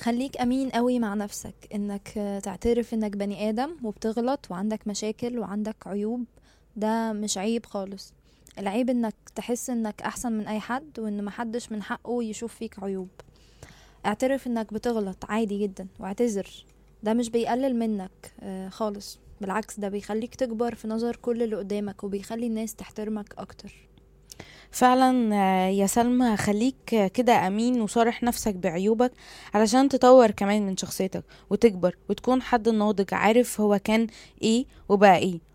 خليك امين قوي مع نفسك انك تعترف انك بني ادم وبتغلط وعندك مشاكل وعندك عيوب ده مش عيب خالص العيب انك تحس انك احسن من اي حد وان محدش من حقه يشوف فيك عيوب اعترف انك بتغلط عادي جدا واعتذر ده مش بيقلل منك آه، خالص بالعكس ده بيخليك تكبر في نظر كل اللي قدامك وبيخلي الناس تحترمك اكتر فعلا آه، يا سلمى خليك كده امين وصارح نفسك بعيوبك علشان تطور كمان من شخصيتك وتكبر وتكون حد ناضج عارف هو كان ايه وبقى ايه